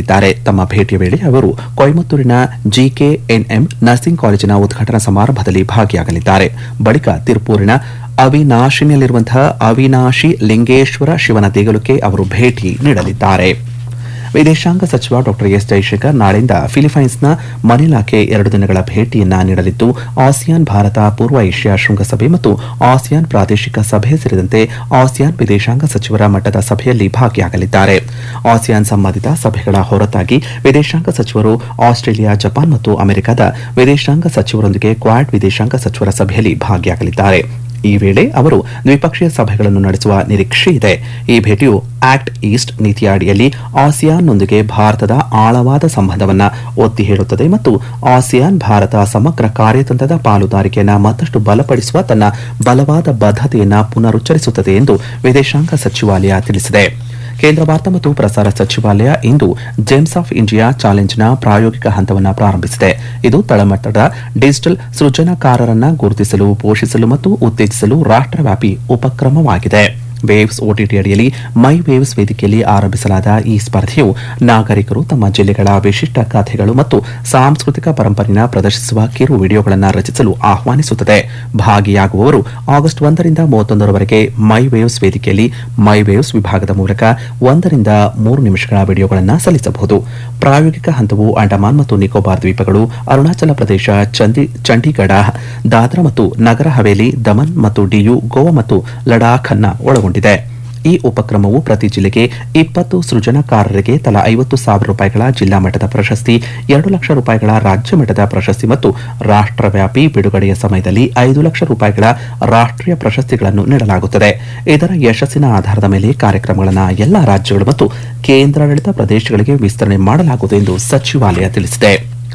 ನೀಡಿದ್ದಾರೆ ತಮ್ಮ ಭೇಟಿಯ ವೇಳೆ ಅವರು ಕೊಯಮತ್ತೂರಿನ ಜಿಕೆಎನ್ಎಂ ನರ್ಸಿಂಗ್ ಕಾಲೇಜಿನ ಉದ್ಘಾಟನಾ ಸಮಾರಂಭದಲ್ಲಿ ಭಾಗಿಯಾಗಲಿದ್ದಾರೆ ಬಳಿಕ ತಿರುಪೂರಿನ ಅವಿನಾಶಿನಲ್ಲಿರುವಂತಹ ಅವಿನಾಶಿ ಲಿಂಗೇಶ್ವರ ಶಿವನ ದೇಗುಲಕ್ಕೆ ಅವರು ಭೇಟಿ ನೀಡಲಿದ್ದಾರೆ ವಿದೇಶಾಂಗ ಸಚಿವ ಡಾ ಎಸ್ ಜೈಶಂಕರ್ ನಾಳೆಯಿಂದ ಫಿಲಿಪೈನ್ಸ್ನ ಮನಿಲಾಕ್ಕೆ ಎರಡು ದಿನಗಳ ಭೇಟಿಯನ್ನ ನೀಡಲಿದ್ದು ಆಸಿಯಾನ್ ಭಾರತ ಪೂರ್ವ ಏಷ್ಯಾ ಶೃಂಗಸಭೆ ಮತ್ತು ಆಸಿಯಾನ್ ಪ್ರಾದೇಶಿಕ ಸಭೆ ಸೇರಿದಂತೆ ಆಸಿಯಾನ್ ವಿದೇಶಾಂಗ ಸಚಿವರ ಮಟ್ಟದ ಸಭೆಯಲ್ಲಿ ಭಾಗಿಯಾಗಲಿದ್ದಾರೆ ಆಸಿಯಾನ್ ಸಂಬಂಧಿತ ಸಭೆಗಳ ಹೊರತಾಗಿ ವಿದೇಶಾಂಗ ಸಚಿವರು ಆಸ್ಟ್ರೇಲಿಯಾ ಜಪಾನ್ ಮತ್ತು ಅಮೆರಿಕದ ವಿದೇಶಾಂಗ ಸಚಿವರೊಂದಿಗೆ ಕ್ವಾಡ್ ವಿದೇಶಾಂಗ ಸಚಿವರ ಸಭೆಯಲ್ಲಿ ಭಾಗಿಯಾಗಲಿದ್ದಾರೆ ಈ ವೇಳೆ ಅವರು ದ್ವಿಪಕ್ಷೀಯ ಸಭೆಗಳನ್ನು ನಡೆಸುವ ನಿರೀಕ್ಷೆ ಇದೆ ಈ ಭೇಟಿಯು ಆಕ್ಟ್ ಈಸ್ಟ್ ನೀತಿಯ ಅಡಿಯಲ್ಲಿ ಆಸಿಯಾನ್ನೊಂದಿಗೆ ಭಾರತದ ಆಳವಾದ ಸಂಬಂಧವನ್ನು ಒತ್ತಿ ಹೇಳುತ್ತದೆ ಮತ್ತು ಆಸಿಯಾನ್ ಭಾರತ ಸಮಗ್ರ ಕಾರ್ಯತಂತ್ರದ ಪಾಲುದಾರಿಕೆಯನ್ನು ಮತ್ತಷ್ಟು ಬಲಪಡಿಸುವ ತನ್ನ ಬಲವಾದ ಬದ್ಧತೆಯನ್ನು ಪುನರುಚ್ಚರಿಸುತ್ತದೆ ಎಂದು ವಿದೇಶಾಂಗ ಸಚಿವಾಲಯ ತಿಳಿಸಿದೆ ಕೇಂದ್ರ ವಾರ್ತಾ ಮತ್ತು ಪ್ರಸಾರ ಸಚಿವಾಲಯ ಇಂದು ಜೇಮ್ಸ್ ಆಫ್ ಇಂಡಿಯಾ ಚಾಲೆಂಜ್ನ ಪ್ರಾಯೋಗಿಕ ಹಂತವನ್ನು ಪ್ರಾರಂಭಿಸಿದೆ ಇದು ತಳಮಟ್ಟದ ಡಿಜಿಟಲ್ ಸೃಜನಕಾರರನ್ನ ಗುರುತಿಸಲು ಪೋಷಿಸಲು ಮತ್ತು ಉತ್ತೇಜಿಸಲು ರಾಷ್ಟ್ರವ್ಯಾಪಿ ಉಪಕ್ರಮವಾಗಿದೆ ವೇವ್ಸ್ ಓಟಿಟಿ ಅಡಿಯಲ್ಲಿ ಮೈ ವೇವ್ಸ್ ವೇದಿಕೆಯಲ್ಲಿ ಆರಂಭಿಸಲಾದ ಈ ಸ್ಪರ್ಧೆಯು ನಾಗರಿಕರು ತಮ್ಮ ಜಿಲ್ಲೆಗಳ ವಿಶಿಷ್ಟ ಕಥೆಗಳು ಮತ್ತು ಸಾಂಸ್ಕೃತಿಕ ಪರಂಪರೆಯನ್ನು ಪ್ರದರ್ಶಿಸುವ ಕಿರು ವಿಡಿಯೋಗಳನ್ನು ರಚಿಸಲು ಆಹ್ವಾನಿಸುತ್ತದೆ ಭಾಗಿಯಾಗುವವರು ಆಗಸ್ಟ್ ಒಂದರಿಂದ ಮೂವತ್ತೊಂದರವರೆಗೆ ಮೈ ವೇವ್ಸ್ ವೇದಿಕೆಯಲ್ಲಿ ಮೈ ವೇವ್ಸ್ ವಿಭಾಗದ ಮೂಲಕ ಒಂದರಿಂದ ಮೂರು ನಿಮಿಷಗಳ ವಿಡಿಯೋಗಳನ್ನು ಸಲ್ಲಿಸಬಹುದು ಪ್ರಾಯೋಗಿಕ ಹಂತವು ಅಂಡಮಾನ್ ಮತ್ತು ನಿಕೋಬಾರ್ ದ್ವೀಪಗಳು ಅರುಣಾಚಲ ಪ್ರದೇಶ ಚಂದಿ ಚಂಡೀಗಢ ದಾದ್ರಾ ಮತ್ತು ನಗರ ಹವೇಲಿ ದಮನ್ ಮತ್ತು ಡಿಯು ಗೋವಾ ಮತ್ತು ಲಡಾಖ್ ಅನ್ನ ಒಳಗೊಂಡಿದೆ ಈ ಉಪಕ್ರಮವು ಪ್ರತಿ ಜಿಲ್ಲೆಗೆ ಇಪ್ಪತ್ತು ಸೃಜನಕಾರರಿಗೆ ತಲಾ ಐವತ್ತು ಸಾವಿರ ರೂಪಾಯಿಗಳ ಜಿಲ್ಲಾ ಮಟ್ಟದ ಪ್ರಶಸ್ತಿ ಎರಡು ಲಕ್ಷ ರೂಪಾಯಿಗಳ ರಾಜ್ಯ ಮಟ್ಟದ ಪ್ರಶಸ್ತಿ ಮತ್ತು ರಾಷ್ಟ್ರವ್ಯಾಪಿ ಬಿಡುಗಡೆಯ ಸಮಯದಲ್ಲಿ ಐದು ಲಕ್ಷ ರೂಪಾಯಿಗಳ ರಾಷ್ಟ್ರೀಯ ಪ್ರಶಸ್ತಿಗಳನ್ನು ನೀಡಲಾಗುತ್ತದೆ ಇದರ ಯಶಸ್ಸಿನ ಆಧಾರದ ಮೇಲೆ ಕಾರ್ಯಕ್ರಮಗಳನ್ನು ಎಲ್ಲಾ ರಾಜ್ಯಗಳು ಮತ್ತು ಕೇಂದ್ರಾಡಳಿತ ಪ್ರದೇಶಗಳಿಗೆ ವಿಸ್ತರಣೆ ಮಾಡಲಾಗುವುದು ಎಂದು ಸಚಿವಾಲಯ ತಿಳಿಸಿದೆ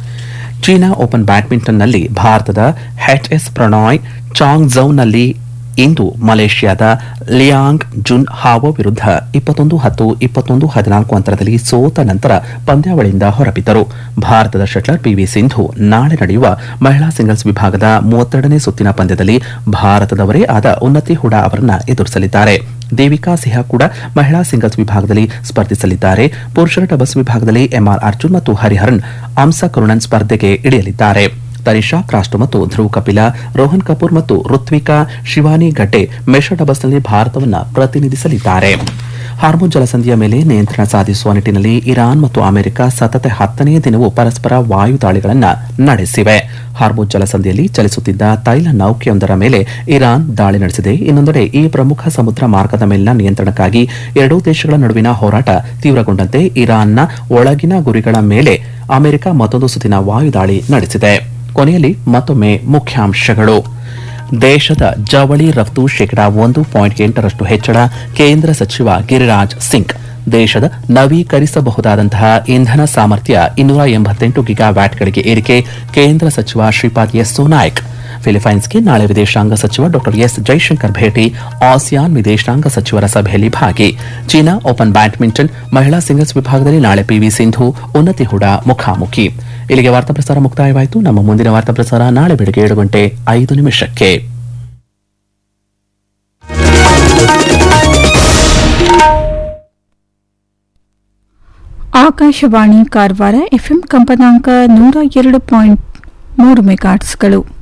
ಚೀನಾ ಓಪನ್ ಬ್ಯಾಡ್ಮಿಂಟನ್ನಲ್ಲಿ ಭಾರತದ ಹೆಚ್ ಎಸ್ ಪ್ರಣಾಯ್ ಚಾಂಗ್ ಝೌನಲ್ಲಿ ಇಂದು ಮಲೇಷ್ಯಾದ ಲಿಯಾಂಗ್ ಜುನ್ ಹಾವೋ ವಿರುದ್ಧ ಇಪ್ಪತ್ತೊಂದು ಹತ್ತು ಇಪ್ಪತ್ತೊಂದು ಹದಿನಾಲ್ಕು ಅಂತರದಲ್ಲಿ ಸೋತ ನಂತರ ಪಂದ್ಯಾವಳಿಯಿಂದ ಹೊರಬಿದ್ದರು ಭಾರತದ ಶಟ್ಲರ್ ಪಿವಿ ಸಿಂಧು ನಾಳೆ ನಡೆಯುವ ಮಹಿಳಾ ಸಿಂಗಲ್ಸ್ ವಿಭಾಗದ ಮೂವತ್ತೆರಡನೇ ಸುತ್ತಿನ ಪಂದ್ಯದಲ್ಲಿ ಭಾರತದವರೇ ಆದ ಉನ್ನತಿ ಹುಡಾ ಅವರನ್ನ ಎದುರಿಸಲಿದ್ದಾರೆ ದೇವಿಕಾ ಸಿಹಾ ಕೂಡ ಮಹಿಳಾ ಸಿಂಗಲ್ಸ್ ವಿಭಾಗದಲ್ಲಿ ಸ್ಪರ್ಧಿಸಲಿದ್ದಾರೆ ಪುರುಷರ ಡಬಲ್ಸ್ ವಿಭಾಗದಲ್ಲಿ ಎಂಆರ್ ಅರ್ಜುನ್ ಮತ್ತು ಹರಿಹರನ್ ಅಂಸ ಕರುಣನ್ ಸ್ಪರ್ಧೆಗೆ ಇಳಿಯಲಿದ್ದಾರೆ ತನಿಷಾ ಕ್ರಾಸ್ಟೋ ಮತ್ತು ಧ್ರುವ್ ಕಪಿಲ ರೋಹನ್ ಕಪೂರ್ ಮತ್ತು ಋತ್ವಿಕಾ ಶಿವಾನಿ ಗಡ್ಡೆ ಮಿಶ್ರ ಡಬಲ್ಸ್ನಲ್ಲಿ ಭಾರತವನ್ನು ಪ್ರತಿನಿಧಿಸಲಿದ್ದಾರೆ ಹಾರ್ಮೋನ್ ಜಲಸಂಧಿಯ ಮೇಲೆ ನಿಯಂತ್ರಣ ಸಾಧಿಸುವ ನಿಟ್ಟಿನಲ್ಲಿ ಇರಾನ್ ಮತ್ತು ಅಮೆರಿಕ ಸತತ ಹತ್ತನೇ ದಿನವೂ ಪರಸ್ಪರ ವಾಯು ದಾಳಿಗಳನ್ನು ನಡೆಸಿವೆ ಹಾರ್ಮೋನ್ ಜಲಸಂಧಿಯಲ್ಲಿ ಚಲಿಸುತ್ತಿದ್ದ ತೈಲ ನೌಕೆಯೊಂದರ ಮೇಲೆ ಇರಾನ್ ದಾಳಿ ನಡೆಸಿದೆ ಇನ್ನೊಂದೆಡೆ ಈ ಪ್ರಮುಖ ಸಮುದ್ರ ಮಾರ್ಗದ ಮೇಲಿನ ನಿಯಂತ್ರಣಕ್ಕಾಗಿ ಎರಡೂ ದೇಶಗಳ ನಡುವಿನ ಹೋರಾಟ ತೀವ್ರಗೊಂಡಂತೆ ಇರಾನ್ನ ಒಳಗಿನ ಗುರಿಗಳ ಮೇಲೆ ಅಮೆರಿಕ ಮತ್ತೊಂದು ಸುತ್ತಿನ ವಾಯು ದಾಳಿ ನಡೆಸಿದೆ ಕೊನೆಯಲ್ಲಿ ಮತ್ತೊಮ್ಮೆ ಮುಖ್ಯಾಂಶಗಳು ದೇಶದ ಜವಳಿ ರಫ್ತು ಶೇಕಡಾ ಒಂದು ಪಾಯಿಂಟ್ ಎಂಟರಷ್ಟು ಹೆಚ್ಚಳ ಕೇಂದ್ರ ಸಚಿವ ಗಿರಿರಾಜ್ ಸಿಂಗ್ ದೇಶದ ನವೀಕರಿಸಬಹುದಾದಂತಹ ಇಂಧನ ಸಾಮರ್ಥ್ಯ ಇನ್ನೂರ ಎಂಬತ್ತೆಂಟು ಗಿಗಾವ್ಯಾಟ್ಗಳಿಗೆ ಏರಿಕೆ ಕೇಂದ್ರ ಸಚಿವ ಶ್ರೀಪಾದ್ ಯೆಸ್ಸೋ ನಾಯ್ಕ್ ಫಿಲಿಪೈನ್ಸ್ಗೆ ನಾಳೆ ವಿದೇಶಾಂಗ ಸಚಿವ ಡಾ ಎಸ್ ಜೈಶಂಕರ್ ಭೇಟಿ ಆಸಿಯಾನ್ ವಿದೇಶಾಂಗ ಸಚಿವರ ಸಭೆಯಲ್ಲಿ ಭಾಗಿ ಚೀನಾ ಓಪನ್ ಬ್ಯಾಡ್ಮಿಂಟನ್ ಮಹಿಳಾ ಸಿಂಗಲ್ಸ್ ವಿಭಾಗದಲ್ಲಿ ನಾಳೆ ಪಿವಿ ಸಿಂಧು ಉನ್ನತಿ ಹುಡಾ ಮುಖಾಮುಖಿ ಇಲ್ಲಿಗೆ ವಾರ್ತಾ ಪ್ರಸಾರ ಮುಕ್ತಾಯವಾಯಿತು ನಮ್ಮ ಮುಂದಿನ ವಾರ್ತಾ ಪ್ರಸಾರ ನಾಳೆ ಬೆಳಗ್ಗೆ ಏಳು ಗಂಟೆ ಐದು ನಿಮಿಷಕ್ಕೆ ಆಕಾಶವಾಣಿ ಕಾರವಾರ ಎಫ್ಎಂ ಕಂಪನಾಂಕ ನೂರ ಎರಡು ಪಾಯಿಂಟ್ ಮೂರು ಮೆಗಾಟ್ಸ್ಗಳು